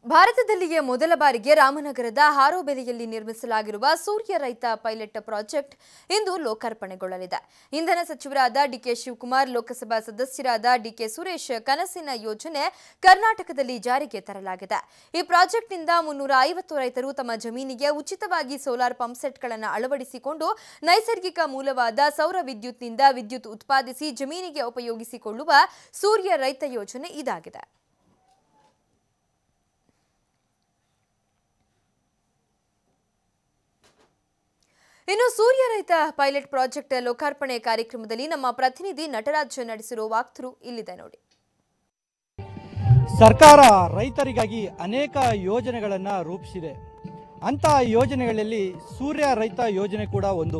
ಭಾರತದಲ್ಲಿಯೇ ಮೊದಲ ಬಾರಿಗೆ ರಾಮನಗರದ ಹಾರೋಬೆಲೆಯಲ್ಲಿ ನಿರ್ಮಿಸಲಾಗಿರುವ ಸೂರ್ಯ ರೈತ ಪೈಲಟ್ ಪ್ರಾಜೆಕ್ಟ್ ಇಂದು ಲೋಕಾರ್ಪಣೆಗೊಳ್ಳಲಿದೆ ಇಂಧನ ಸಚಿವರಾದ ಡಿಕೆ ಶಿವಕುಮಾರ್ ಲೋಕಸಭಾ ಸದಸ್ಯರಾದ ಡಿಕೆ ಸುರೇಶ್ ಕನಸಿನ ಯೋಜನೆ ಕರ್ನಾಟಕದಲ್ಲಿ ಜಾರಿಗೆ ತರಲಾಗಿದೆ ಈ ಪ್ರಾಜೆಕ್ಟ್ನಿಂದ ಮುನ್ನೂರ ಐವತ್ತು ರೈತರು ತಮ್ಮ ಜಮೀನಿಗೆ ಉಚಿತವಾಗಿ ಸೋಲಾರ್ ಪಂಪ್ಸೆಟ್ಗಳನ್ನು ಅಳವಡಿಸಿಕೊಂಡು ನೈಸರ್ಗಿಕ ಮೂಲವಾದ ಸೌರ ವಿದ್ಯುತ್ನಿಂದ ವಿದ್ಯುತ್ ಉತ್ಪಾದಿಸಿ ಜಮೀನಿಗೆ ಉಪಯೋಗಿಸಿಕೊಳ್ಳುವ ಸೂರ್ಯ ರೈತ ಯೋಜನೆ ಇದಾಗಿದೆ ಇನ್ನು ಸೂರ್ಯ ರೈತ ಪೈಲಟ್ ಪ್ರಾಜೆಕ್ಟ್ ಲೋಕಾರ್ಪಣೆ ಕಾರ್ಯಕ್ರಮದಲ್ಲಿ ನಮ್ಮ ಪ್ರತಿನಿಧಿ ನಟರಾಜ್ ನಡೆಸಿರುವ ವಾಕ್ಥ್ರೂ ಇಲ್ಲಿದೆ ನೋಡಿ ಸರ್ಕಾರ ರೈತರಿಗಾಗಿ ಅನೇಕ ಯೋಜನೆಗಳನ್ನು ರೂಪಿಸಿದೆ ಅಂತಹ ಯೋಜನೆಗಳಲ್ಲಿ ಸೂರ್ಯ ರೈತ ಯೋಜನೆ ಕೂಡ ಒಂದು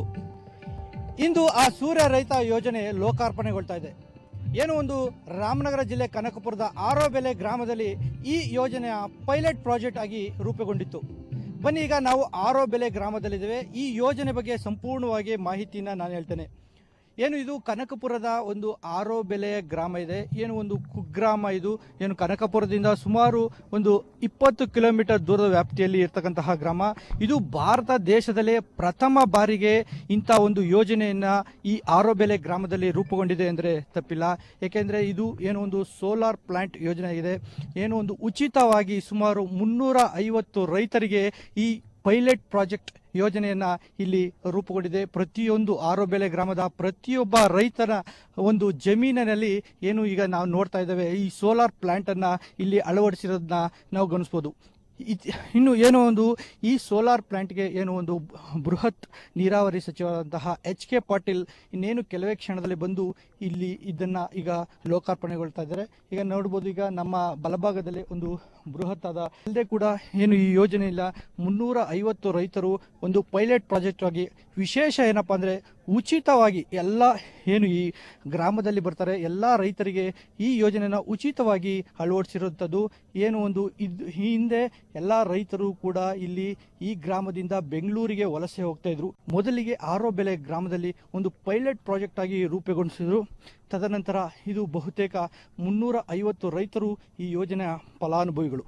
ಇಂದು ಆ ಸೂರ್ಯ ರೈತ ಯೋಜನೆ ಲೋಕಾರ್ಪಣೆಗೊಳ್ತಾ ಇದೆ ಏನು ಒಂದು ರಾಮನಗರ ಜಿಲ್ಲೆ ಕನಕಪುರದ ಆರೋಬೆಲೆ ಗ್ರಾಮದಲ್ಲಿ ಈ ಯೋಜನೆಯ ಪೈಲಟ್ ಪ್ರಾಜೆಕ್ಟ್ ಆಗಿ ರೂಪುಗೊಂಡಿತ್ತು ಬನ್ನಿ ಈಗ ನಾವು ಆರೋಬೆಲೆ ಗ್ರಾಮದಲ್ಲಿದ್ದೇವೆ ಈ ಯೋಜನೆ ಬಗ್ಗೆ ಸಂಪೂರ್ಣವಾಗಿ ಮಾಹಿತಿನ ನಾನು ಹೇಳ್ತೇನೆ ಏನು ಇದು ಕನಕಪುರದ ಒಂದು ಆರೋ ಬೆಲೆಯ ಗ್ರಾಮ ಇದೆ ಏನು ಒಂದು ಕುಗ್ರಾಮ ಇದು ಏನು ಕನಕಪುರದಿಂದ ಸುಮಾರು ಒಂದು ಇಪ್ಪತ್ತು ಕಿಲೋಮೀಟರ್ ದೂರದ ವ್ಯಾಪ್ತಿಯಲ್ಲಿ ಇರ್ತಕ್ಕಂತಹ ಗ್ರಾಮ ಇದು ಭಾರತ ದೇಶದಲ್ಲೇ ಪ್ರಥಮ ಬಾರಿಗೆ ಇಂಥ ಒಂದು ಯೋಜನೆಯನ್ನು ಈ ಆರೋ ಬೆಲೆ ಗ್ರಾಮದಲ್ಲಿ ರೂಪುಗೊಂಡಿದೆ ಅಂದರೆ ತಪ್ಪಿಲ್ಲ ಏಕೆಂದರೆ ಇದು ಏನು ಒಂದು ಸೋಲಾರ್ ಪ್ಲಾಂಟ್ ಯೋಜನೆ ಇದೆ ಏನು ಒಂದು ಉಚಿತವಾಗಿ ಸುಮಾರು ಮುನ್ನೂರ ಐವತ್ತು ರೈತರಿಗೆ ಈ ಪೈಲಟ್ ಪ್ರಾಜೆಕ್ಟ್ ಯೋಜನೆಯನ್ನ ಇಲ್ಲಿ ರೂಪುಗೊಂಡಿದೆ ಪ್ರತಿಯೊಂದು ಆರೋಬೆಲೆ ಗ್ರಾಮದ ಪ್ರತಿಯೊಬ್ಬ ರೈತನ ಒಂದು ಜಮೀನಿನಲ್ಲಿ ಏನು ಈಗ ನಾವು ನೋಡ್ತಾ ಇದ್ದೇವೆ ಈ ಸೋಲಾರ್ ಪ್ಲಾಂಟನ್ನು ಇಲ್ಲಿ ಅಳವಡಿಸಿರೋದನ್ನ ನಾವು ಗಮನಿಸ್ಬೋದು ಇತ್- ಇನ್ನು ಏನೋ ಒಂದು ಈ ಸೋಲಾರ್ ಪ್ಲಾಂಟ್ಗೆ ಏನು ಒಂದು ಬೃಹತ್ ನೀರಾವರಿ ಸಚಿವರಾದಂತಹ ಎಚ್ ಕೆ ಪಾಟೀಲ್ ಇನ್ನೇನು ಕೆಲವೇ ಕ್ಷಣದಲ್ಲಿ ಬಂದು ಇಲ್ಲಿ ಇದನ್ನು ಈಗ ಲೋಕಾರ್ಪಣೆಗೊಳ್ತಾ ಇದ್ದಾರೆ ಈಗ ನೋಡ್ಬೋದು ಈಗ ನಮ್ಮ ಬಲಭಾಗದಲ್ಲಿ ಒಂದು ಬೃಹತ್ ಆದ ಅಲ್ಲದೆ ಕೂಡ ಏನು ಈ ಯೋಜನೆ ಇಲ್ಲ ಮುನ್ನೂರ ಐವತ್ತು ರೈತರು ಒಂದು ಪೈಲಟ್ ಪ್ರಾಜೆಕ್ಟ್ ಆಗಿ ವಿಶೇಷ ಏನಪ್ಪ ಅಂದರೆ ಉಚಿತವಾಗಿ ಎಲ್ಲ ಏನು ಈ ಗ್ರಾಮದಲ್ಲಿ ಬರ್ತಾರೆ ಎಲ್ಲ ರೈತರಿಗೆ ಈ ಯೋಜನೆನ ಉಚಿತವಾಗಿ ಅಳವಡಿಸಿರುವಂಥದ್ದು ಏನು ಒಂದು ಇದು ಈ ಹಿಂದೆ ಎಲ್ಲ ರೈತರು ಕೂಡ ಇಲ್ಲಿ ಈ ಗ್ರಾಮದಿಂದ ಬೆಂಗಳೂರಿಗೆ ವಲಸೆ ಹೋಗ್ತಾ ಇದ್ರು ಮೊದಲಿಗೆ ಆರೋ ಬೆಲೆ ಗ್ರಾಮದಲ್ಲಿ ಒಂದು ಪೈಲಟ್ ಪ್ರಾಜೆಕ್ಟ್ ಆಗಿ ರೂಪುಗೊಳಿಸಿದ್ರು ತದನಂತರ ಇದು ಬಹುತೇಕ ಮುನ್ನೂರ ಐವತ್ತು ರೈತರು ಈ ಯೋಜನೆಯ ಫಲಾನುಭವಿಗಳು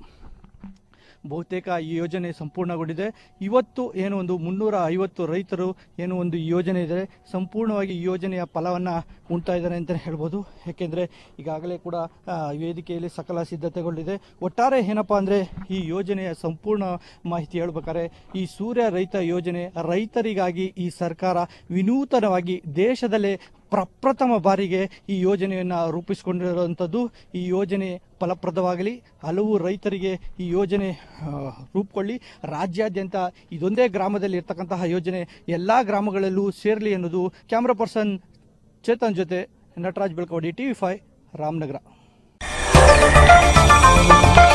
ಬಹುತೇಕ ಈ ಯೋಜನೆ ಸಂಪೂರ್ಣಗೊಂಡಿದೆ ಇವತ್ತು ಏನು ಒಂದು ಮುನ್ನೂರ ಐವತ್ತು ರೈತರು ಏನು ಒಂದು ಈ ಯೋಜನೆ ಇದೆ ಸಂಪೂರ್ಣವಾಗಿ ಈ ಯೋಜನೆಯ ಫಲವನ್ನು ಉಣ್ತಾ ಇದ್ದಾರೆ ಅಂತಲೇ ಹೇಳ್ಬೋದು ಯಾಕೆಂದರೆ ಈಗಾಗಲೇ ಕೂಡ ಆ, ವೇದಿಕೆಯಲ್ಲಿ ಸಕಲ ಸಿದ್ಧತೆಗಳಿದೆ ಒಟ್ಟಾರೆ ಏನಪ್ಪ ಅಂದರೆ ಈ ಯೋಜನೆಯ ಸಂಪೂರ್ಣ ಮಾಹಿತಿ ಹೇಳ್ಬೇಕಾದ್ರೆ ಈ ಸೂರ್ಯ ರೈತ ಯೋಜನೆ ರೈತರಿಗಾಗಿ ಈ ಸರ್ಕಾರ ವಿನೂತನವಾಗಿ ದೇಶದಲ್ಲೇ ಪ್ರಪ್ರಥಮ ಬಾರಿಗೆ ಈ ಯೋಜನೆಯನ್ನು ರೂಪಿಸಿಕೊಂಡಿರುವಂಥದ್ದು ಈ ಯೋಜನೆ ಫಲಪ್ರದವಾಗಲಿ ಹಲವು ರೈತರಿಗೆ ಈ ಯೋಜನೆ ಆ, ರೂಪುಕೊಳ್ಳಿ ರಾಜ್ಯಾದ್ಯಂತ ಇದೊಂದೇ ಗ್ರಾಮದಲ್ಲಿ ಇರ್ತಕ್ಕಂತಹ ಯೋಜನೆ ಎಲ್ಲ ಗ್ರಾಮಗಳಲ್ಲೂ ಸೇರಲಿ ಅನ್ನೋದು ಕ್ಯಾಮ್ರಾ ಪರ್ಸನ್ ಚೇತನ್ ಜೊತೆ Nataraj Belkodi T V five Ramanagara